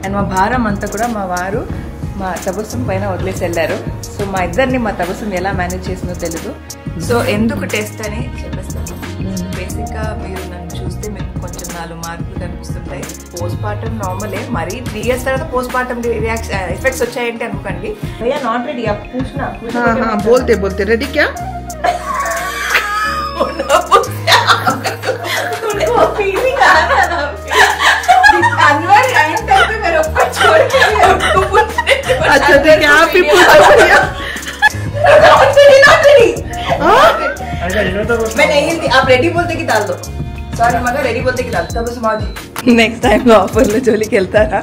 And మా భారం అంతా కూడా మా వారు మా తబస్సుం పైన వదిలేసి వెళ్ళారు సో మా ఇద్దరిని మా తబస్సుం ఎలా మేనేజ్ చేసిందో తెలీదు సో ఎందుకు టెస్ట్ అని చెప్పేస్తాను బేసిక్గా మీరు నన్ను చూస్తే మీకు కొంచెం నాలుగు మార్కులు కనిపిస్తుంటాయి పోస్ట్ పార్టం నార్మలే మరి త్రీ ఇయర్స్ తర్వాత పోస్ట్ పార్టం రియాక్షన్ ఎఫెక్ట్స్ వచ్చాయంటే అనుకోండి భయ్యా నాట్ రెడీ పూछना हाँ हाँ बोलते बोलते रेडी क्या फीलिंग आ रहा था अनवर एंड टाइम पे मेरे ऊपर छोड़ के मैं उसको पूछने अच्छा ठीक है आप ही पूछो भैया नॉट रेडी नॉट रेडी हाँ? मैं नहीं हिलती आप रेडी बोलते कि डाल दो सॉरी मगर रेडी बोलते कि डाल तब समाज नेक्स्ट टाइम లో ఆఫర్ లో జోలికి వెళ్తారా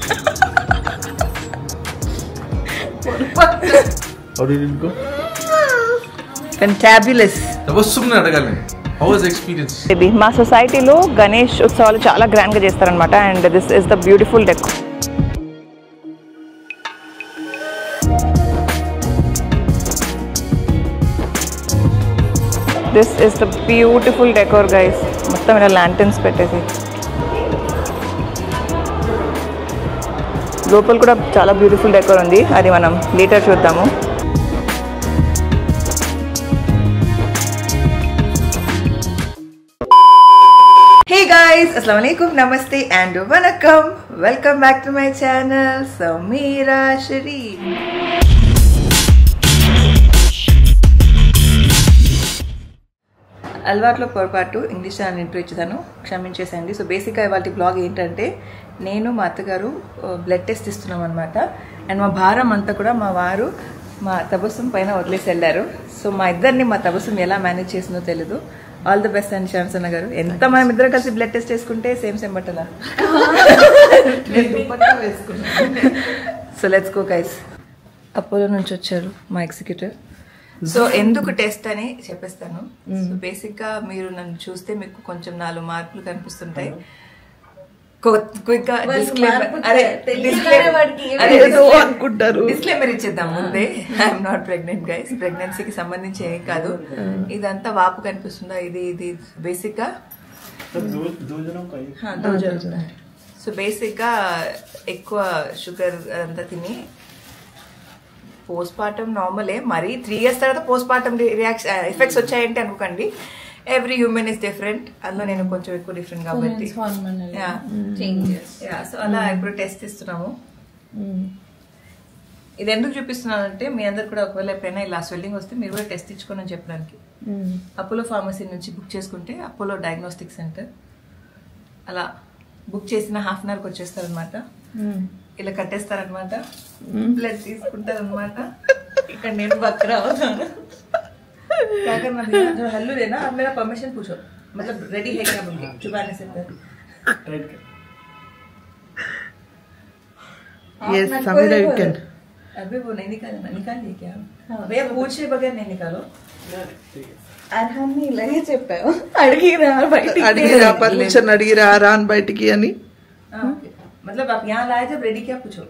How did it go? Fantabulous తబస్సుమ్ని అడగాలి హౌ వాజ్ ఎక్స్పీరియన్స్ బేబీ మా సొసైటీలో గణేష్ ఉత్సవాలు చాలా గ్రాండ్గా చేస్తారనమాట and this is the beautiful deck this is the beautiful decor guys మొత్తం ఇలా ల్యాంటన్స్ పెట్టేసి లోపల కూడా చాలా బ్యూటిఫుల్ డెకోర్ ఉంది అది మనం లేటర్ చూద్దాము Hey guys, Assalamu alaikum, Namaste and Vanakkam. Welcome back to my channel, Samira Sharif. అలవాట్లో పొరపాటు ఇంగ్లీష్ ఛానల్ ఇంట్రో ఇచ్చేదాను క్షమించేసండి సో బేసిక్గా ఇవాళ బ్లాగ్ ఏంటంటే నేను మా అత్తగారు బ్లడ్ టెస్ట్ ఇస్తున్నాం అనమాట అండ్ మా భారం అంతా కూడా మా వారు మా తబస్సుం పైన వదిలేసి వెళ్ళారు సో మా ఇద్దరిని మా తబస్సుం ఎలా మేనేజ్ చేసిందో తెలీదు ఆల్ ది బెస్ట్ అండ్ శ్యామ్సన్న గారు ఎంత మనం ఇద్దరం కలిసి బ్లడ్ టెస్ట్ చేసుకుంటే సేమ్ సేమ్ బట్టలా so let's go guys Apollo నుంచి వచ్చారు మా ఎగ్జిక్యూటివ్ సో ఎందుకు టెస్ట్ అని చెప్పేస్తాను సో బేసిక్ గా మీరు నన్ను చూస్తే మీకు కొంచెం నాలుగు మార్కులు కనిపిస్తుంటాయి క్విక్ గా disclaimer- అరే ఏదో అనుకుంటారు డిస్క్లైమర్ ఇచ్చేద్దాం ముందే ఐఎమ్ నాట్ ప్రెగ్నెంట్ గైస్ ప్రెగ్నెన్సీకి సంబంధించి ఏం కాదు ఇదంతా వాపు కనిపిస్తుందా ఇది ఇది బేసిక్ గా సో బేసిక్ గా ఎక్కువ షుగర్ అంతా తిని పోస్ట్ పార్టం నార్మలే మరి త్రీ ఇయర్స్ తర్వాత పోస్ట్ పార్టం రియాక్షన్ ఎఫెక్ట్స్ వచ్చాయంటే అనుకోకండి ఎవ్రీ హ్యూమన్ ఇస్ డిఫరెంట్ అందులో నేను కొంచెం ఎక్కువ డిఫరెంట్ కాబట్టి సో అలా ఇప్పుడు టెస్ట్ ఇస్తున్నాము ఇది ఎందుకు చూపిస్తున్నానంటే మీ అందరు కూడా ఒకవేళ ఎప్పుడైనా ఇలా స్వెల్లింగ్ వస్తే మీరు కూడా టెస్ట్ ఇచ్చుకోండి అని చెప్పడానికి అపోలో ఫార్మసీ నుంచి బుక్ చేసుకుంటే అపోలో డయాగ్నోస్టిక్ సెంటర్ అలా బుక్ చేసిన హాఫ్ అన్ అవర్కి వచ్చేస్తారనమాట ఇలా కట్టేస్తారనమాట బ్లడ్ తీసుకుంటారనమాట ఇక్కడ నేను బక్కరా అవుతాను क्या करना भैया जो हल्लू देना आप मेरा परमिशन पूछो मतलब रेडी है क्या बोल के चुपाने से पहले Yes, Samira, you can. अभी वो नहीं निकालना निकालिए क्या भैया पूछे बगैर नहीं निकालो అర్హాన్ని ఇలాగే చెప్పావు అడిగిరా బయటికి అడిగిరా పర్మిషన్ అడిగిరా రాన్ బయటికి అని हाँ, okay. मतलब आप यहाँ लाए जब रेडी क्या पूछो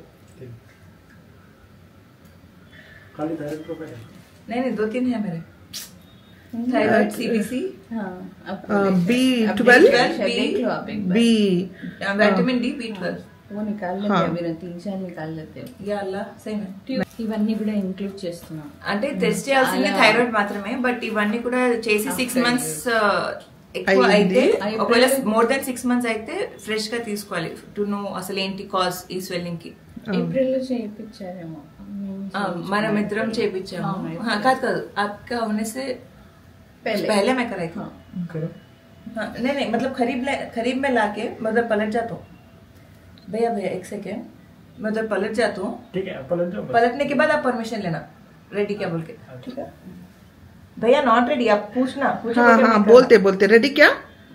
नहीं नहीं दो तीन है मेरे thyroid CBC B twelve B vitamin D B twelve वो निकाल लेते हैं अभी तीन चार निकाल लेते हैं या अल्लाह सही में ఇవన్నీ కూడా ఇంక్లూడ్ చేస్తున్నాం అంటే టెస్ట్ చేయాల్సింది థైరాయిడ్ మాత్రమే బట్ ఇవన్నీ కూడా చేసి సిక్స్ మంత్స్ ఎక్కువ అయితే ఒకవేళ మోర్ దెన్ సిక్స్ మంత్స్ అయితే ఫ్రెష్ గా తీసుకోవాలి టు నో అసలు ఏంటి కాజ్ ఈ స్వెల్లింగ్ కి ఏప్రిల్ లో చేయించారేమో ఆ, మనం ఇద్దరం చేపించాము हाँ, కాదు కాదు आपका होने से पहले मैं कराई थी हाँ, नहीं नहीं मतलब खरीब ले खरीब में लाके मतलब पलट जाता हूँ भैया भैया एक सेकेंड मैं उधर पलट जाता हूँ ठीक है पलट जाओ बस। पलटने के बाद आप परमिशन लेना रेडी क्या बोल के ठीक है भैया नॉट रेडी आप पूछना पूछो हाँ हाँ बोलते बोलते रेडी क्या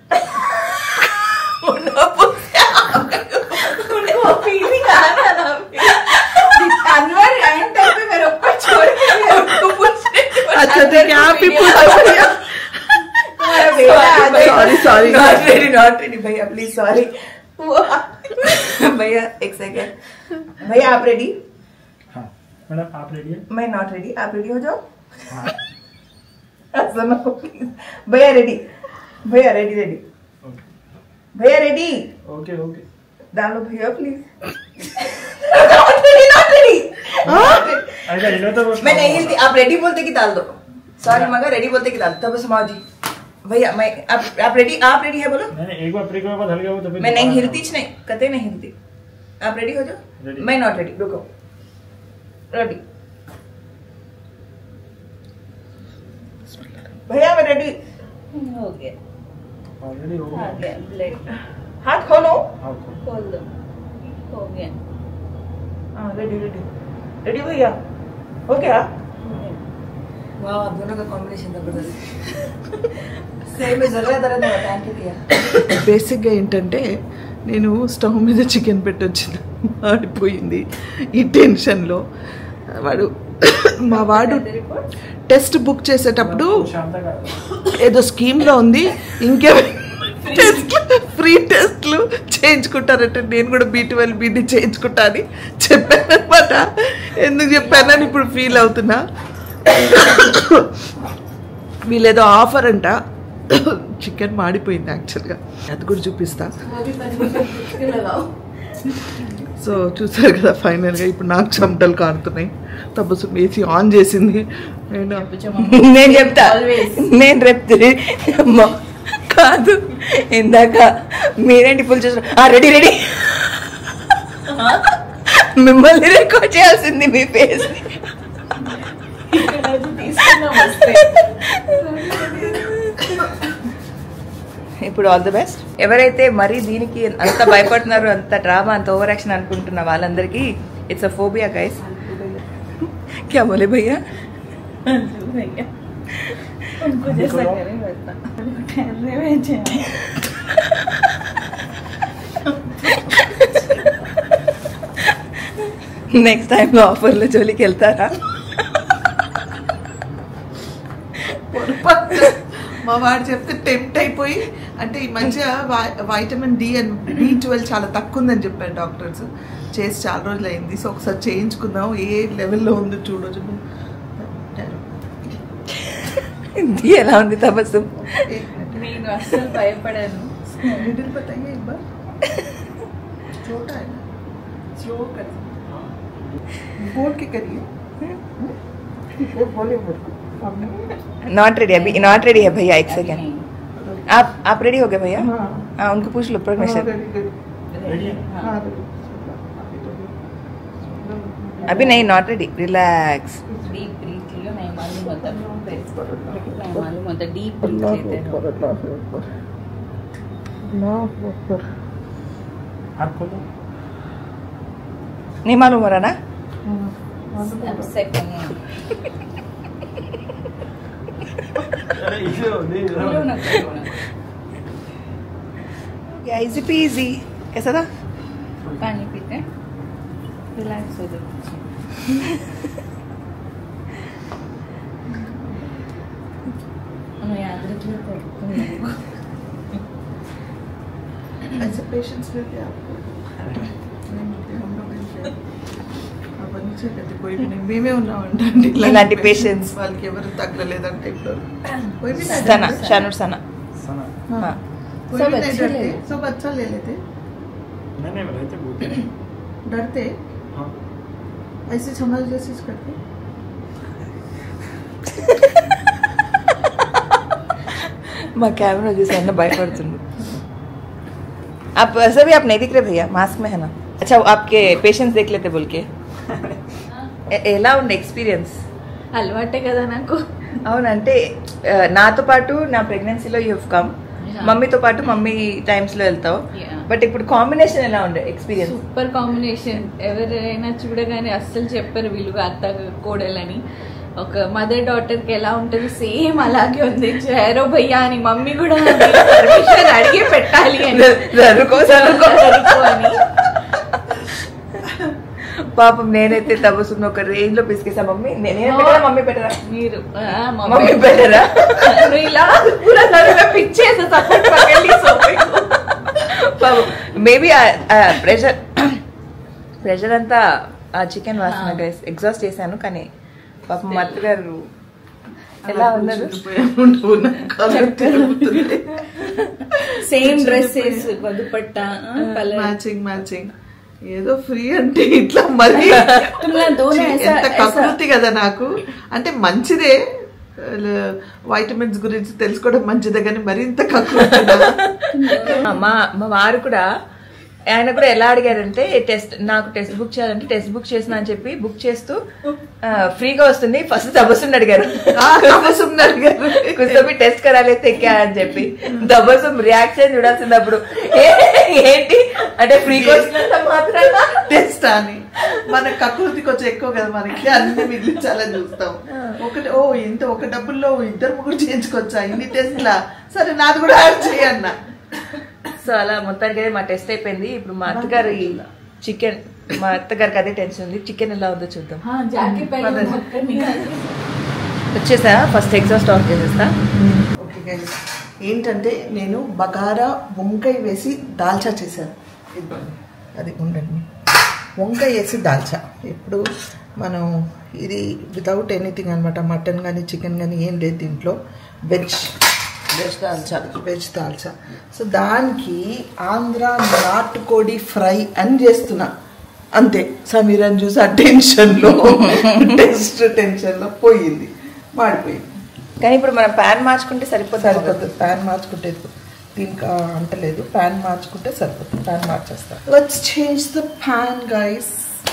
उनको फीलिंग आ रहा था अनवर एंड टाइम पे मेरे ऊपर छोड़ के मैं उनको पूछने अच्छा ठीक है आप ही पूछो भैया sorry sorry not ready not ready भैया प्लीज सॉरी भैया एक सेकेंड भैया आप रेडी हाँ मैडम आप रेडी है मैं नॉट रेडी आप रेडी हो जाओ सुनो प्लीज भैया रेडी भैया रेडी रेडी ओके भैया रेडी ओके ओके डालो भैया प्लीज ऐसा हिलो तो मैं नहीं हिलती आप रेडी बोलते कि डाल दो सॉरी मगर रेडी बोलते कि डाल दो तब समाओ जी भैया मैं आप आप रेडी आप रेडी है बोलो नहीं नहीं, एक बार प्री के बाद हल्के हो तो फिर मैं नहीं दोबारा हिलती च नहीं कते नहीं हिलती आप रेडी हो जाओ Ready. मैं नॉट रेडी रुको रेडी भैया मैं रेडी हो गया ऑलरेडी हो आ गया गया ब्लड हाथ खोलो हाँ, खोल। खोल दो हो गया हाँ रेडी रेडी रेडी भैया हो गया वाह आप दोनों का कॉम्बिनेशन जबरदस्त सेम जरूरत दर्द नहीं होता है किया బేసిక్గా ఏంటంటే నేను స్టవ్ మీద చికెన్ పెట్టొచ్చిన మాడిపోయింది ఈ టెన్షన్లో వాడు మా వాడు టెస్ట్ బుక్ చేసేటప్పుడు शाम तक आ- ఏదో స్కీమ్లో ఉంది ఇంకే టెస్ట్లు ఫ్రీ టెస్ట్లు చేయించుకుంటారంటే నేను కూడా బీ ట్వెల్వ్ బీని చేయించుకుంటా అని చెప్పాను అనమాట ఎందుకు చెప్పానని ఇప్పుడు ఫీల్ అవుతున్నా వీళ్ళేదో ఆఫర్ అంట చికెన్ మాడిపోయింది యాక్చువల్గా అది కూడా చూపిస్తా సో చూసారు కదా ఫైనల్గా ఇప్పుడు నాకు చెమటలు కారుతున్నాయి తపస్సు ఏసీ ఆన్ చేసింది నేను నేను చెప్తా నేను రేపు అమ్మ, కాదు ఇందాక మీరేంటి ఫుల్ చేసిన రెడీ రెడీ మిమ్మల్ని రికార్డ్ చేయాల్సింది మీ ఫేస్ తీసుకున్నాం వస్తే ఇప్పుడు ఆల్ ది బెస్ట్ ఎవరైతే మరీ దీనికి అంత భయపడుతున్నారో అంత డ్రామా అంత ఓవర్ యాక్షన్ అనుకుంటున్న వాళ్ళందరికీ ఇట్స్ అ ఫోబియా గైస్ క్యా బోలే భయ్యా भैया उनको जैसा करे वैसा उनको ठहरने में जाए నెక్స్ట్ టైం ఆఫర్లో జోలికి వెళ్తారా మా వాడు చెప్తే టెంప్ట్ అయిపోయి అంటే ఈ మధ్య వై- vitamin D and B twelve చాలా తక్కువ ఉందని చెప్పారు డాక్టర్స్ చేసి చాలా రోజులు అయింది సో ఒకసారి చేయించుకుందాం ఏ లెవెల్లో ఉందో చూడొచ్చు ఇది ఎలా ఉంది తపస్సు నేను అస్సలు భయపడాను मिडिल बताइए एक बार छोटा है ना स्लो कर बोल के करिए बोलिए बोल नॉट रेडी अभी नॉट रेडी है भैया एक सेकेंड नहीं। आप आप रेडी हो गए भैया हाँ हाँ उनको पूछ लो परमिशन रेडी रेडी रेडी है? हाँ अभी नहीं not ready relax deep breath लियो नहीं मालूम होता नहीं मालूम होता डीप ब्रीथ लेते रहो हाथ खोलो नहीं मालूम हो रहा ना अब सेकंड अरे इसे नहीं खोलो ना खोलो ना इजी पीजी कैसा था पानी पीते रिलैक्स हो जाओ हमें याद रख लेते हैं तुम लोगों को ऐसे पेशेंट्स मिलते हैं आपको नहीं मिलते हम लोग मिलते हैं అవన్నీ చేయకండి పోయి నేను మేమే ఉన్నామంటే ఇలాంటి patients. వాళ్ళకి ఎవరు తగ్గలేదంటే ఇప్పుడు कोई भी नहीं सना डरते। शानूर सना सना हाँ कोई सब भी नहीं अच्छे डरते ले। सब अच्छा ले लेते नहीं नहीं रहते भूखे डरते हाँ ऐसे समझ जैसे करते మా कैमरा చూసి అన్న భయపడుతుంది आप ऐसा भी आप नहीं दिख रहे भैया मास्क में है ना अच्छा वो आपके पेशेंट्स देख लेते बोल के ఎ- ఎలా ఉండే ఎక్స్పీరియన్స్ అలవాటే కదా నాకు అవునంటే ఆ, నాతో పాటు నా ప్రెగ్నెన్సీలో యూ కమ్ Yeah. మమ్మీతో పాటు మమ్మీ టైమ్స్ లో వెళ్తావు Yeah. బట్ ఇప్పుడు కాంబినేషన్ ఎలా ఉండే ఎక్స్పీరియన్స్ సూపర్ కాంబినేషన్ ఎవరైనా చూడగానే అస్సలు చెప్పరు వీళ్ళు అత్త కోడలని ఒక మదర్ డాటర్ కి ఎలా ఉంటుంది సేమ్ అలాగే ఉంది చేరో భయ్యా అని మమ్మీ కూడా పర్మిషన్ అడిగి పెట్టాలి అని జరుకో జరుకో జరుకో అని పాపం నేనైతే తబసున్న ఒక రేంజ్ లో పిసికేసా మమ్మీ నేనే పెట్టరా మమ్మీ పెట్టరా మీరు ఆ, మమ్మీ పెట్టరా నువ్వు ఇలా పూరా నడులో పిచ్చేసా సపోర్ట్ పక్కకి సోఫాకు. పాపం మేబీ ప్రెషర్ ప్రెషర్ అంతా ఆ చికెన్ వాసన గైస్ ఎగ్జాస్ట్ చేశాను కానీ పాపం మత్త గారు ఎలా ఉన్నారు same dresses dupatta colour matching matching ఏదో ఫ్రీ అంటే ఇట్లా మరి तुमने दोनों ऐसा ఎంత ऐसा కకృతి కదా నాకు అంటే మంచిదే వైటమిన్స్ గురించి తెలుసుకోవడం మంచిదే కానీ మరింత కకృతి మా మా వారు కూడా ఆయన కూడా ఎలా అడిగారంటే టెస్ట్ నాకు టెస్ట్ బుక్ చేయాలంటే టెస్ట్ బుక్ చేసిన అని చెప్పి బుక్ చేస్తూ ఆ, ఫ్రీగా వస్తుంది ఫస్ట్ తబస్సుని అడిగారు కూర్చోబి టెస్ట్ కరాలైతే ఎక్కా అని చెప్పి తబస్సు రియాక్షన్ చూడాల్సింది అప్పుడు ఏ- ఏంటి అంటే ఫ్రీగా వస్తున్నంత మాత్రాన టెస్ట్ అని మన కకృతి కొంచెం ఎక్కువ కదా మనకి అన్ని మిగిలించాలని చూస్తాం ఒకటి ఓ ఇంత ఒక డబ్బుల్లో ఇద్దరు ముగ్గురు చేయించుకోవచ్చా ఇన్ని టెస్ట్లా సరే నాది కూడా యాడ్ చేయన్న సో అలా మొత్తానికి అయితే మా టెస్ట్ అయిపోయింది ఇప్పుడు మా అత్తగారి చికెన్ మా అత్తగారికి అదే టెన్షన్ ఉంది చికెన్ ఎలా ఉందో చూద్దాం हाँ जाके पहले ढक्कन निकाल వచ్చేసా ఫస్ట్ ఎగ్జాస్ట్ ఆఫ్ చేసేస్తా ఓకే గైస్ ఏంటంటే నేను బగారా వంకాయ వేసి దాల్చా చేశాను ఇదిగోండి. అది ఉండండి వంకాయ వేసి దాల్చా ఇప్పుడు మనం ఇది వితౌట్ ఎనీథింగ్ అనమాట మటన్ కానీ చికెన్ కానీ ఏం లేదు దీంట్లో veg veg dalcha veg dalcha so దానికి ఆంధ్ర నాటుకోడి ఫ్రై అని చేస్తున్నా అంతే సమీరాన్ని చూసి ఆ టెన్షన్లో టెస్ట్ టెన్షన్లో పోయింది మాడిపోయింది కానీ ఇప్పుడు మనం ప్యాన్ మార్చుకుంటే సరిపోతుంది సరిపోతుంది ప్యాన్ మార్చుకుంటే దీనికి ఆ అంటలేదు ప్యాన్ మార్చుకుంటే సరిపోతుంది ప్యాన్ మార్చేస్తా let's change the pan guys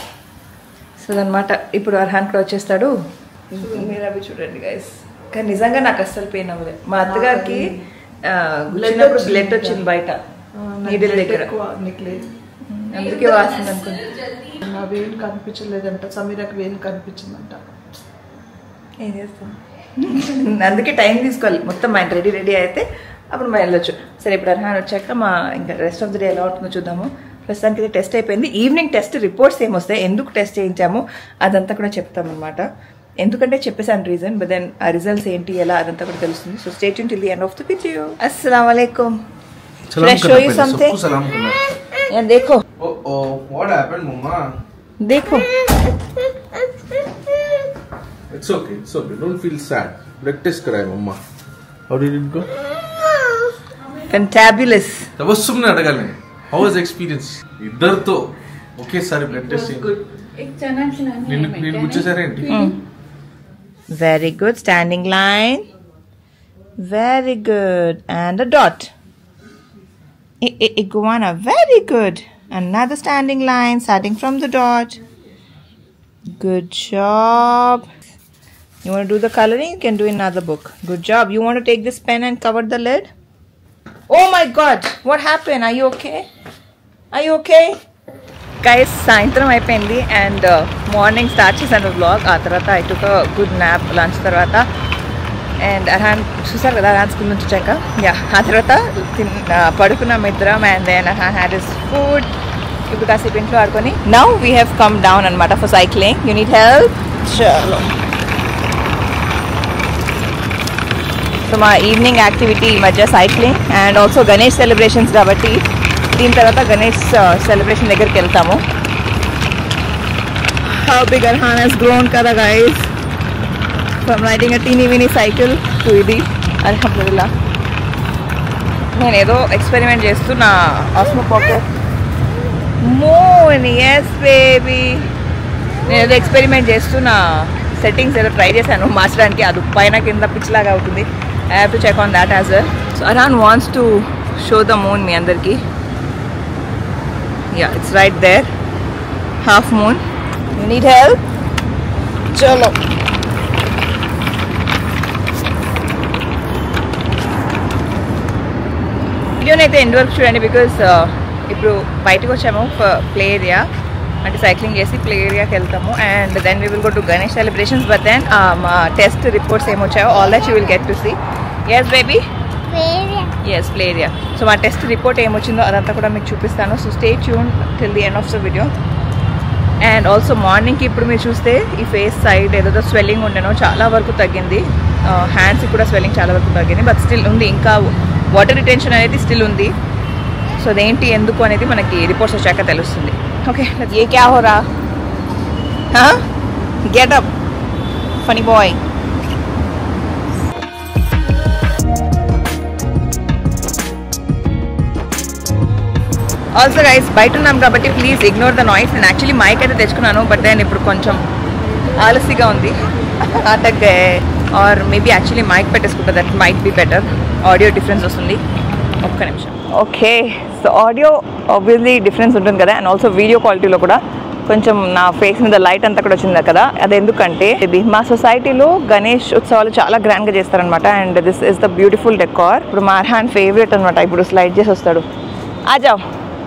so అనమాట ఇప్పుడు అర్హాన్ కూడా వచ్చేస్తాడు మీరు అవి చూడండి గైస్ కానీ నిజంగా నాకు అస్సలు పెయిన్ అవ్వలేదు మా అత్తగారికి ఆ, గుచ్చినప్పుడు బ్లడ్ వచ్చింది బయట నీడిల్ దగ్గర నీకు లేదు అందుకే వాసింది అనుకుంటా నా వేలు కనిపించలేదంట సమీరాకి వేలు కనిపించిందంట ఏం చేస్తాం అందుకే టైం తీసుకోవాలి మొత్తం మా రెడీ రెడీ అయితే అప్పుడు మేము వెళ్ళొచ్చు సరే ఇప్పుడు అర్హాన్ వచ్చాక మా ఇంకా రెస్ట్ ఆఫ్ ద డే ఎలా ఉంటుందో చూద్దాము ప్రస్తుతానికి ఇది టెస్ట్ అయిపోయింది ఈవినింగ్ టెస్ట్ రిపోర్ట్స్ ఏమొస్తాయి ఎందుకు టెస్ట్ చేయించాము అదంతా కూడా చెప్తామన్నమాట ఎందుకంటే చెప్పేసాను రీజన్ బట్ దెన్ ఆ రిజల్ట్స్ ఏంటి ఎలా అదంతా కూడా తెలుస్తుంది so stay till the end of the video అస్సలం वालेकुम सलाम Should I करना show you पहले, something? सबको सलाम करना ये देखो ओ ओ व्हाट हैपेंड मम्मा देखो it's okay it's okay don't feel sad blood test कराए मम्मा how did it go fantabulous తబస్సుమ్ని అడగాలి హౌ వాజ్ ఎక్స్పీరియన్స్ ఇద్దరితో ఒకేసారి బ్లడ్ టెస్ట్ एक चना खिलाना है నిన్ను मैं, నేను क्या గుచ్చేసారేంటి Very good. Standing line. Very good. And a dot. I- I- iguana. Very good. Another standing line starting from the dot. Good job. You want to do the coloring? You can do in another book. Good job. You want to take this pen and cover the lid? Oh my god. What happened? Are you okay? Are you okay? Guys సాయంత్రం అయిపోయింది and morning start చేశాను blog ఆ తర్వాత I took good nap lunch తర్వాత and Arhan చూసారు కదా Arhan school నుంచి వచ్చాక యా ఆ తర్వాత తిన్ పడుకున్నాం ఇద్దరం and then Arhan had his food ఇప్పుడు కాసేపు ఇంట్లో ఆడుకొని now we have come down అనమాట for cycling you need help చలో సో మా ఈవినింగ్ యాక్టివిటీ ఈ మధ్య cycling and also Ganesh celebrations కాబట్టి దీని తర్వాత గణేష్ సెలబ్రేషన్ దగ్గరికి వెళ్తాము how big Arhan he's grown కదా guys from riding a teeny weeny cycle to ఇది అల్హమ్దుల్లా నేను ఏదో ఎక్స్పెరిమెంట్ చేస్తూ నా ఆస్మో పాకెట్ మోన్ ఎస్ బేబీ నేను ఏదో ఎక్స్పెరిమెంట్ చేస్తూ నా సెట్టింగ్స్ ఏదో ట్రై చేశాను మార్చడానికి అది పైన కింద పిచ్చిలాగా అవుతుంది I have to check on that as well so Arhan wants to show the moon మీ అందరికి yeah it's right there half moon you need help చలో వీడియోని అయితే ఎండ్ వరకు చూడండి బికాస్ ఇప్పుడు బయటకు వచ్చాము ప్లే ఏరియా అంటే సైక్లింగ్ చేసి ప్లే ఏరియాకి వెళ్తాము and then we will go to Ganesh celebrations but then మా టెస్ట్ రిపోర్ట్స్ ఏమొచ్చాయో all that you will get to see yes baby yes play area so మా టెస్ట్ రిపోర్ట్ ఏమొచ్చిందో అదంతా కూడా మీకు చూపిస్తాను so stay tune till the end of the video and also మార్నింగ్కి ఇప్పుడు మీరు చూస్తే ఈ ఫేస్ సైడ్ ఏదో స్వెల్లింగ్ ఉండేనో చాలా వరకు తగ్గింది హ్యాండ్స్కి కూడా స్వెల్లింగ్ చాలా వరకు తగ్గింది బట్ స్టిల్ ఉంది ఇంకా వాటర్ రిటెన్షన్ అనేది స్టిల్ ఉంది సో అదేంటి ఎందుకు అనేది మనకి రిపోర్ట్స్ వచ్చాక తెలుస్తుంది ఓకే ఏ క్యా హోరా getup funny boy also guys బయట ఉన్నాం కాబట్టి ప్లీజ్ ఇగ్నోర్ ద నాయిస్ నేను యాక్చువల్లీ మైక్ అయితే తెచ్చుకున్నాను బట్ దెన్ ఇప్పుడు కొంచెం ఆలస్యంగా ఉంది అటక్ ఆర్ మేబీ యాక్చువల్లీ మైక్ పెట్టేసుకుంటా that mic be better audio difference వస్తుంది ఒక్క నిమిషం okay so audio obviously difference ఉంటుంది కదా అండ్ ఆల్సో వీడియో క్వాలిటీలో కూడా కొంచెం నా ఫేస్ మీద లైట్ అంతా కూడా వచ్చింది కదా అది ఎందుకంటే ఇది మా సొసైటీలో గణేష్ ఉత్సవాలు చాలా గ్రాండ్గా చేస్తారనమాట and this is the beautiful decor ఇప్పుడు మా అర్హాన్ ఫేవరెట్ అనమాట ఇప్పుడు స్లైడ్ చేసి వస్తాడు ఆజావ్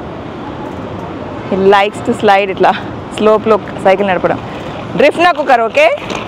లైక్స్ టు స్లైడ్ ఇట్లా స్లోప్లో సైకిల్ నడపడం డ్రిఫ్ట్ నాకు కర్ ఓకే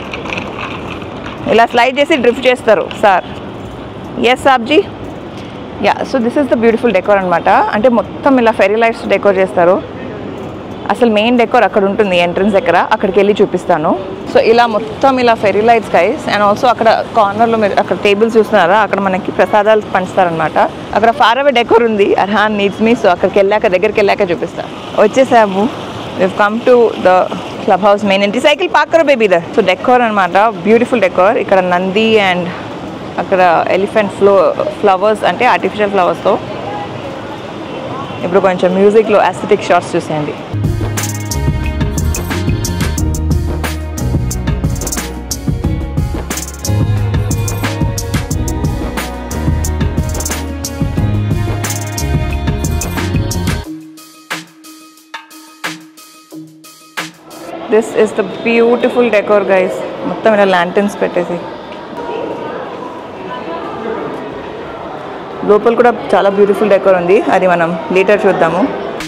ఇలా స్లైడ్ చేసి డ్రిఫ్ట్ చేస్తారు సార్ ఎస్ సాబ్జీ యా so this is the beautiful decor అనమాట అంటే మొత్తం ఇలా ఫెరీ లైట్స్ డెకోర్ చేస్తారు అసలు మెయిన్ డెకోర్ అక్కడ ఉంటుంది ఎంట్రన్స్ దగ్గర అక్కడికి వెళ్ళి చూపిస్తాను సో ఇలా మొత్తం ఇలా fairy lights guys and also అక్కడ కార్నర్లో మీరు అక్కడ టేబుల్స్ చూస్తున్నారా అక్కడ మనకి ప్రసాదాలు పంచుతారనమాట అక్కడ ఫార్ అవే డెకోర్ ఉంది అర్హాన్ నీడ్స్ మీ సో అక్కడికి వెళ్ళాక దగ్గరికి వెళ్ళాక చూపిస్తా వచ్చేసాము we've come to the club house main entry cycle park కరో బేబీ ద సో డెకోర్ అనమాట బ్యూటిఫుల్ డెకోర్ ఇక్కడ నంది అండ్ అక్కడ ఎలిఫెంట్ ఫ్లో ఫ్లవర్స్ అంటే ఆర్టిఫిషియల్ ఫ్లవర్స్తో ఇప్పుడు కొంచెం మ్యూజిక్లో అస్థెటిక్ షార్ట్స్ చూసేయండి this is the beautiful decor guys మొత్తం ఇలా ల్యాంటన్స్ పెట్టేసి లోపల కూడా చాలా బ్యూటిఫుల్ డెకోర్ ఉంది అది మనం లేటర్ చూద్దాము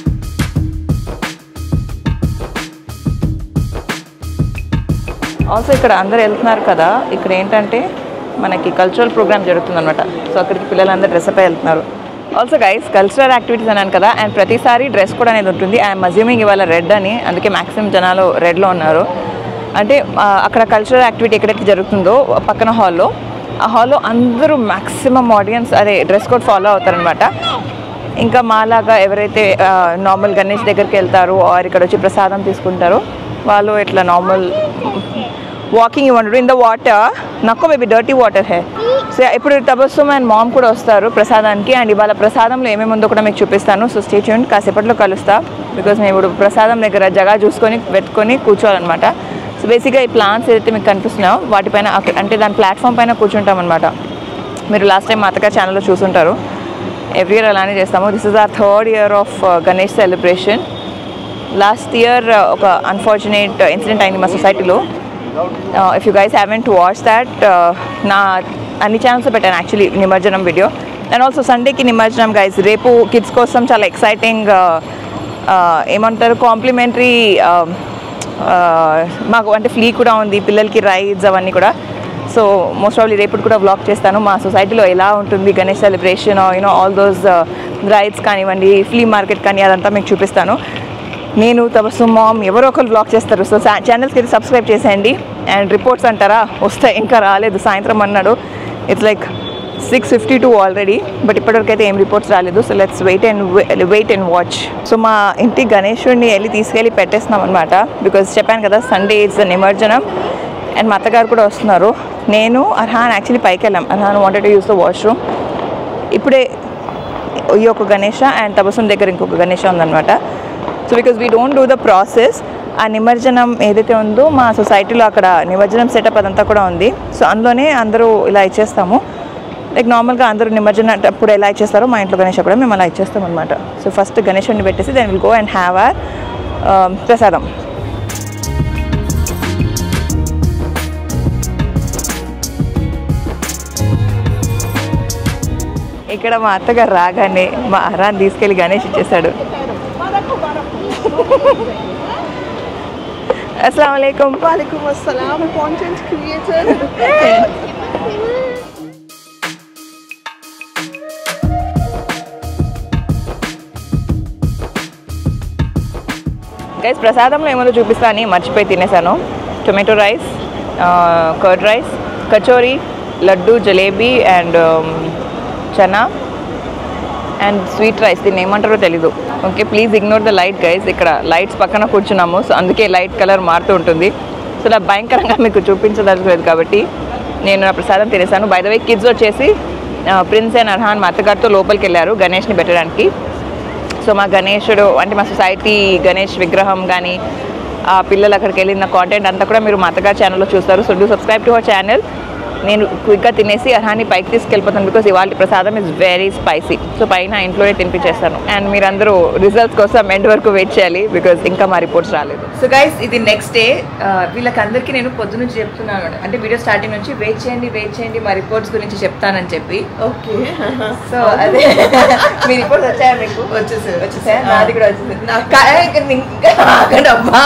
ఆల్సో ఇక్కడ అందరు వెళ్తున్నారు కదా ఇక్కడ ఏంటంటే మనకి కల్చరల్ ప్రోగ్రామ్ జరుగుతుందన్నమాట సో అక్కడికి పిల్లలందరూ డ్రెస్ అప్ వెళ్తున్నారు ఆల్సో గైస్ కల్చరల్ యాక్టివిటీస్ అన్నాను కదా అండ్ ప్రతిసారి డ్రెస్ కూడా అనేది ఉంటుంది ఐఎమ్ అజ్యూమింగ్ ఇవాళ రెడ్ అని అందుకే మ్యాక్సిమం జనాలు రెడ్లో ఉన్నారు అంటే ఆ, అక్కడ కల్చరల్ యాక్టివిటీ ఎక్కడైతే జరుగుతుందో పక్కన హాల్లో ఆ హాల్లో అందరూ మ్యాక్సిమం ఆడియన్స్ అదే డ్రెస్ కోడ్ ఫాలో అవుతారనమాట ఇంకా మాలాగా ఎవరైతే నార్మల్ గణేష్ దగ్గరికి వెళ్తారో ఆర్ ఇక్కడ వచ్చి ప్రసాదం తీసుకుంటారో వాళ్ళు ఇట్లా నార్మల్ వాకింగ్ ఇవ్వండి ఇన్ ద వాటర్ నక్కో baby dirty water hey so ఇప్పుడు తబస్సుమ్ అండ్ మామ్ కూడా వస్తారు ప్రసాదానికి అండ్ ఇవాళ ప్రసాదంలో ఏమేమి ఉందో కూడా మీకు చూపిస్తాను సో స్టే ట్యూన్ కాసేపట్లో కలుస్తా బికాస్ మేము ఇప్పుడు ప్రసాదం దగ్గర జగా చూసుకొని పెట్టుకొని కూర్చోవాలన్నమాట సో బేసిక్గా ఈ ప్లాన్స్ ఏదైతే మీకు కనిపిస్తున్నాయో వాటిపైన అక్కడ- అంటే దాని ప్లాట్ఫామ్ పైన కూర్చుంటాం అనమాట మీరు లాస్ట్ టైం మా అత్తగారి ఛానల్లో చూసుంటారు ఎవ్రీ ఇయర్ అలానే చేస్తాము this is our third year of Ganesh celebration last year ఒక అన్ఫార్చునేట్ ఇన్సిడెంట్ అయింది మా సొసైటీలో if you guys haven't watch that నా అన్ని ఛానల్స్ పెట్టాను యాక్చువల్లీ నిమజ్జనం వీడియో అండ్ ఆల్సో సండేకి నిమజ్జనం గైస్ రేపు కిడ్స్ కోసం చాలా ఎక్సైటింగ్ ఏమంటారు కాంప్లిమెంటరీ మాకు అంటే ఫ్లీ కూడా ఉంది పిల్లలకి రైడ్స్ అవన్నీ కూడా సో మోస్ట్ ఆఫ్లీ రేపు కూడా వ్లాగ్ చేస్తాను మా సొసైటీలో ఎలా ఉంటుంది Ganesh celebration you know all those rides కానివ్వండి ఫ్లీ మార్కెట్ కానీ అదంతా మీకు చూపిస్తాను నేను తపస్సు మామ్ ఎవరో ఒకరు బ్లాగ్ చేస్తారు సో ఛానల్స్కి అయితే సబ్స్క్రైబ్ చేసేయండి అండ్ రిపోర్ట్స్ అంటారా వస్తాయి ఇంకా రాలేదు సాయంత్రం అన్నాడు it's like six fifty two already but ఇప్పటివరకు అయితే ఏం రిపోర్ట్స్ రాలేదు so let's wait and wait and watch so మా ఇంటి గణేశుడిని వెళ్ళి తీసుకెళ్ళి పెట్టేస్తున్నాం అనమాట బికాజ్ చెప్పాను కదా Sunday it's the nimajjanam and మా అత్తగారు కూడా వస్తున్నారు నేను అర్హాన్ యాక్చువల్లీ పైకి వెళ్ళాం Arhaan wanted to use the washroom ఇప్పుడే ఈ ఒక గణేష అండ్ తపస్సుం దగ్గర ఇంకొక గణేష ఉందన్నమాట so because we don't do the process ఆ నిమజ్జనం ఏదైతే ఉందో మా సొసైటీలో అక్కడ నిమజ్జనం సెటప్ అదంతా కూడా ఉంది సో అందులోనే అందరూ ఇలా ఇచ్చేస్తాము లైక్ నార్మల్గా అందరూ నిమజ్జనం అప్పుడు ఎలా ఇచ్చేస్తారో మా ఇంట్లో గణేష్ కూడా మేము అలా ఇచ్చేస్తాం అనమాట సో ఫస్ట్ గణేషుడిని పెట్టేసి then will go and have our prasadam ఇక్కడ మా అత్తగారు రాగానే మా అరాన్ని తీసుకెళ్ళి గణేష్ ఇచ్చేసాడు అస్సలం వాలేకుమ్ वालेकुम अस्सलाम कंटेंट क्रिएटर గైస్ ప్రసాదంలో ఏమో చూపిస్తా అని మర్చిపోయి తినేసాను tomato rice curd rice kachori laddu jalebi and chana and sweet rice దీన్ని ఏమంటారో తెలీదు okay please ignore the light guys ఇక్కడ లైట్స్ పక్కన కూర్చున్నాము సో అందుకే లైట్ కలర్ మారుతూ ఉంటుంది సో ఇలా భయంకరంగా మీకు చూపించదలలేదు కాబట్టి నేను నా ప్రసాదం తినేసాను బై ద వే కిడ్స్ వచ్చేసి ప్రిన్స్ అండ్ అర్హాన్ మా అత్తగారితో లోపలికి వెళ్ళారు గణేష్ని పెట్టడానికి సో మా గణేశుడు అంటే మా సొసైటీ గణేష్ విగ్రహం కానీ ఆ పిల్లలు అక్కడికి వెళ్ళిన కాంటెంట్ అంతా కూడా మీరు మా అత్తగారి ఛానల్లో చూస్తారు so do subscribe to our channel నేను క్విక్గా తినేసి అర్హాన్ని పైకి తీసుకెళ్ళిపోతాను బికాస్ ఇవాళ ప్రసాదం ఇస్ వెరీ స్పైసీ సో పైన ఇంట్లోనే తినిపించేస్తాను అండ్ మీరందరూ రిజల్ట్స్ కోసం ఎండ్ వరకు వెయిట్ చేయాలి బికాస్ ఇంకా మా రిపోర్ట్స్ రాలేదు సో గైస్ ఇది నెక్స్ట్ డే వీళ్ళకి అందరికీ నేను పొద్దు నుంచి చెప్తున్నాను అన్నమాట. అంటే వీడియో స్టార్టింగ్ నుంచి వెయిట్ చేయండి వెయిట్ చేయండి మా రిపోర్ట్స్ గురించి చెప్తానని చెప్పి ఓకే సో అదే మీ రిపోర్ట్స్ వచ్చాయా మీకు వచ్చేసాయి. వచ్చేసాయా నాది కూడా వచ్చింది నాకు- కా- ఇంకా ఇంకా ఆగండి అమ్మా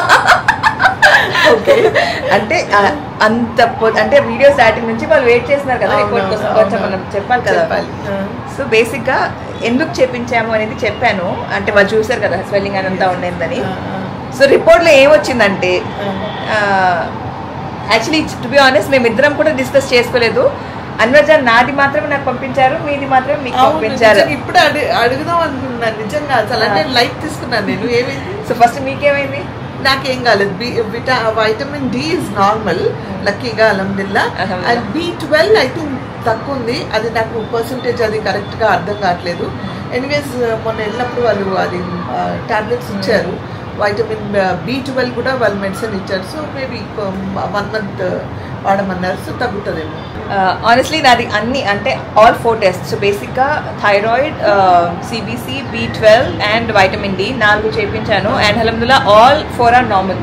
ఓకే అంటే ఆ, అంత పొ- అంటే వీడియో స్టార్టింగ్ నుంచి వాళ్ళు వెయిట్ చేస్తున్నారు కదా అవును, రిపోర్ట్ కోసం అవును, కొంచెం అవును. మనం చెప్పాలి కదా చెప్పాలి. సో బేసిక్ గా ఎందుకు చేపించాము అనేది చెప్పాను అంటే వాళ్ళు చూసారు కదా స్వెల్లింగ్ అని అంతా ఉండేందని సో రిపోర్ట్ లో ఏమొచ్చిందంటే యాక్చువల్లీ టు బి ఆనెస్ట్ మేమిద్దరం కూడా డిస్కస్ చేసుకోలేదు అన్వర్జాన్ నాది మాత్రమే నాకు పంపించారు మీది మాత్రమే మీకు అవును, పంపించారు నిజంగా ఇప్పుడు అడు- అడుగుదాం అనుకున్నాను నిజంగా అసలు అంటే లైట్ తీసుకున్నాను నేను ఏమైంది సో ఫస్ట్ మీకేమైంది నాకేం కాలేదు బి విటా వైటమిన్ డి ఇస్ నార్మల్ లక్కీగా అలహమ్దుల్లా అల్హమ్దుల్లా. And B twelve I think తక్కువ ఉంది అది నాకు పర్సంటేజ్ అది కరెక్ట్ గా అర్థం కావట్లేదు ఎనీవేస్ మొన్న వెళ్ళినప్పుడు వాళ్ళు అది టాబ్లెట్స్ ఇచ్చారు వైటమిన్ బి ట్వెల్వ్ కూడా వాళ్ళు మెడిసిన్ ఇచ్చారు సో మేబీ వన్ మంత్ వాడమన్నారు సో తగ్గుతుందేమో ఆనెస్ట్లీ నాది అన్ని అంటే ఆల్ ఫోర్ టెస్ట్ సో బేసిక్గా thyroid CBC B twelve and vitamin D నాలుగు చేయించాను అండ్ అల్హమ్దుల్లా ఆల్ ఫోర్ ఆర్ నార్మల్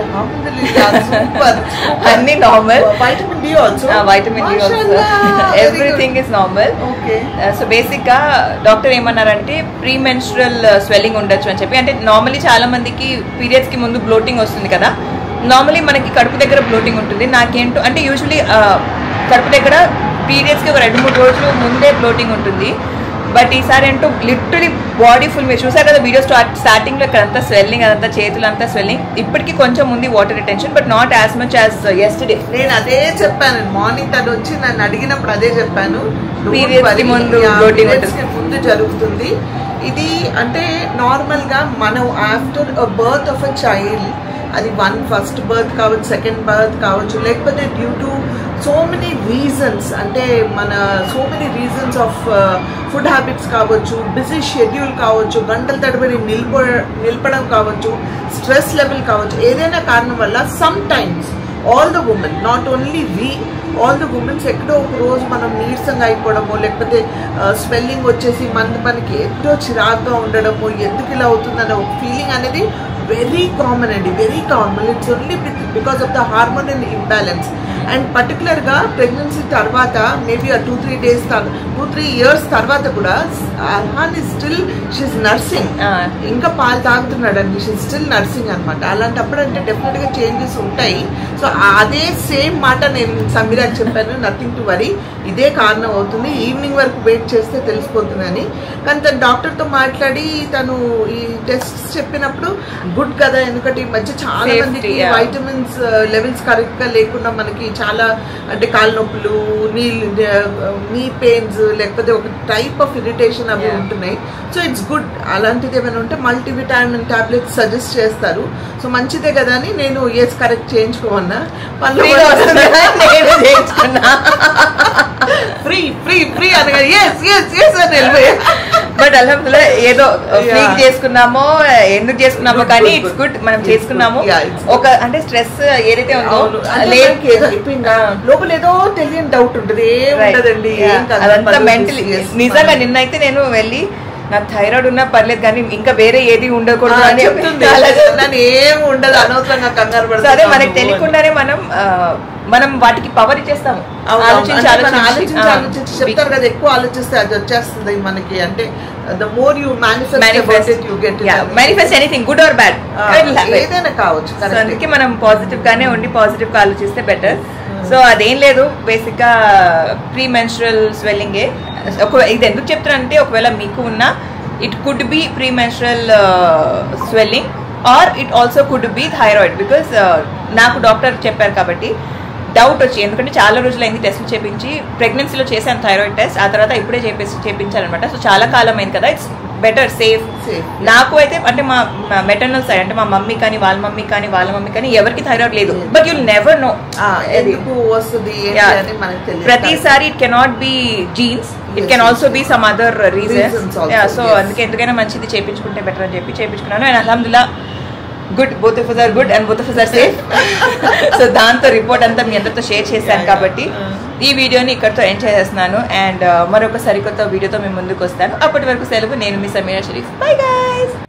అన్ని normal vitamin D also vitamin D everything is normal okay so basic గా డాక్టర్ ఏమన్నారంటే ప్రీ మెన్స్ట్రల్ స్వెల్లింగ్ ఉండొచ్చు అని చెప్పి అంటే నార్మల్లీ చాలా మందికి పీరియడ్స్ కి ముందు బ్లోటింగ్ వస్తుంది కదా నార్మల్లీ మనకి కడుపు దగ్గర బ్లోటింగ్ ఉంటుంది నాకేంటో అంటే యూజువలీ కడుపు దగ్గర పీరియడ్స్ కి ఒక రెండు మూడు రోజులు ముందే బ్లోటింగ్ ఉంటుంది బట్ ఈసారి ఏంటో లిటరలీ బాడీ ఫుల్ మీరు చూసారు కదా వీడియో స్టార్ట్ స్టార్టింగ్ లో ఇక్కడ అంతా స్వెల్లింగ్ అదంతా చేతులు అంతా స్వెల్లింగ్ ఇప్పటికీ కొంచెం ఉంది water retention but not as much as yesterday నేను అదే చెప్పాను మార్నింగ్ తను వచ్చి నన్ను అడిగినప్పుడు అదే చెప్పాను Don't Periods కి worry. ముందు Yeah, bloating periods ఉంటుంది. కి ముందు జరుగుతుంది ఇది అంటే నార్మల్ గా మనం after birth of a child అది వన్ ఫస్ట్ బర్త్ కావచ్చు సెకండ్ బర్త్ కావచ్చు లేకపోతే due to so many reasons అంటే మన so many reasons of food habits కావచ్చు బిజీ షెడ్యూల్ కావచ్చు గంటల తడబడి నిల్ప నిలపడం కావచ్చు స్ట్రెస్ లెవెల్ కావచ్చు ఏదైనా కారణం వల్ల sometimes all the women not only we all the womens ఎక్కడో ఒక రోజు మనం నీరసంగా అయిపోవడము లేకపోతే స్వెల్లింగ్ వచ్చేసి మన మనకి ఎంతో చిరాగ్గా ఉండడము ఎందుకు ఇలా అవుతుందనే ఒక ఫీలింగ్ అనేది వెరీ కామన్ అండి very common it's only because of the hormonal imbalance and పర్టికులర్గా ప్రెగ్నెన్సీ తర్వాత maybe uh two three days two three years తర్వాత కూడా Arhaan is still she's nursing ఇంకా పాలు తాగుతున్నాడండి షీ స్టిల్ నర్సింగ్ అనమాట అలాంటప్పుడు అంటే డెఫినెట్ గా చేంజెస్ ఉంటాయి సో అదే సేమ్ మాట నేను సమీరాకి చెప్పాను నథింగ్ టు వరీ ఇదే కారణం అవుతుంది ఈవినింగ్ వరకు వెయిట్ చేస్తే తెలిసిపోతుందని కానీ తను డాక్టర్తో మాట్లాడి తను ఈ టెస్ట్ చెప్పినప్పుడు గుడ్ కదా ఎందుకంటే ఈ మధ్య చాలా Safety, మందికి yeah. వైటమిన్స్ లెవెల్స్ కరెక్ట్ గా లేకుండా మనకి చాలా అంటే కాళ్ళ నొప్పులు నీ నీ పెయిన్స్ లేకపోతే ఒక టైప్ ఆఫ్ ఇరిటేషన్ అవి Yeah. ఉంటున్నాయి సో ఇట్స్ గుడ్ అలాంటిది ఏమైనా ఉంటే మల్టీవిటామిన్ టాబ్లెట్స్ సజెస్ట్ చేస్తారు సో మంచిదే కదా అని నేను ఎస్ కరెక్ట్ చేయించుకోమన్నా Free గా వస్తుంది కదా, నేను చేయించుకున్నా. ఫ్రీ ఫ్రీ ఫ్రీ అనగా ఎస్ ఎస్ ఎస్ అని వెళ్ళిపోయా బట్ అల్హమ్దుల్లా ఏదో ఫ్రీ Yeah. చేసుకున్నామో ఎందుకు చేసుకున్నామో Good, కానీ good, ఇట్స్ good. గుడ్ మనం It's చేసుకున్నాము good. Yeah, it's good. ఒక అంటే స్ట్రెస్ ఏదైతే ఉందో అవును అంటే లేదు మనకి ఏదో అయిపోయిందా లోపల ఏదో తెలియని డౌట్ ఉంటుంది ఏం Right. ఉండదండి Yeah. ఏం కాదు. అదంతా పర్లేదు, మెంటలీ yes, నిజంగా మనం- నిన్నైతే నేను వెళ్ళి నాకు థైరాయిడ్ ఉన్నా పర్లేదు కానీ ఇంకా వేరే ఏది ఉండకూడదు ఆ, అని చెప్తుంది అలా నన్ను ఏం ఉండదు అనవసరంగా కంగారు సో అదే పడుతున్నాను మనకి అని. తెలియకుండానే మనం ఆ, మనం వాటికి పవర్ ఇచ్చేస్తాము అవును, అవును. ఆలోచించి అంటే మనం ఆలోచించి ఆలోచించి ఆలోచించి చెప్తారు కదా ఎక్కువ ఆలోచిస్తే అది వచ్చేస్తుంది మనకి అంటే the more you manifest you get manifest anything good or bad ఏదైనా కావచ్చు సో correct. అందుకే మనం పాజిటివ్ గానే ఉండి పాజిటివ్ గా ఆలోచిస్తే బెటర్ సో అదేం లేదు బేసిక్ గా ప్రీ మెన్స్ట్రల్ స్వెల్లింగే ఒక ఇది ఎందుకు చెప్తున్నానంటే ఒకవేళ మీకు ఉన్న it could be premenstrual swelling or it also could be thyroid because నాకు డాక్టర్ చెప్పారు కాబట్టి డౌట్ వచ్చి ఎందుకంటే చాలా రోజులు అయింది టెస్ట్లు చేపించి ప్రెగ్నెన్సీలో చేశాను థైరాయిడ్ టెస్ట్ ఆ తర్వాత ఇప్పుడే చేపేసి చేపించానమాట సో చాలా కాలం అయింది కదా ఇట్స్ బెటర్ సేఫ్ Safe. నాకు అయితే అంటే మా మెటర్నల్ సైడ్ అంటే మా మమ్మీ కానీ వాళ్ళ మమ్మీ కానీ వాళ్ళ మమ్మీ కానీ ఎవరికి థైరాయిడ్ లేదు బట్ యు నెవర్ నో ఆ, ఎందుకు వస్తుంది ఏంటి Yeah. అని మనకు తెలియదు ప్రతిసారి it cannot be genes it can also be some other reasons Reasons also, so yes. అందుకే ఎందుకైనా మంచిది చేయించుకుంటే బెటర్ అని చెప్పి చేయించుకున్నాను అండ్ అల్హమ్దుల్లా good both of are good and both of are safe so దాంతో రిపోర్ట్ అంతా మీ అందరితో షేర్ చేశాను కాబట్టి ఈ వీడియోని ఇక్కడితో ఎంజాయ్ చేస్తున్నాను అండ్ మరొక సరికొత్త వీడియోతో మేము ముందుకు వస్తాను అప్పటి వరకు సెలవు నేను మీ సమీరా షరీఫ్ బై గైస్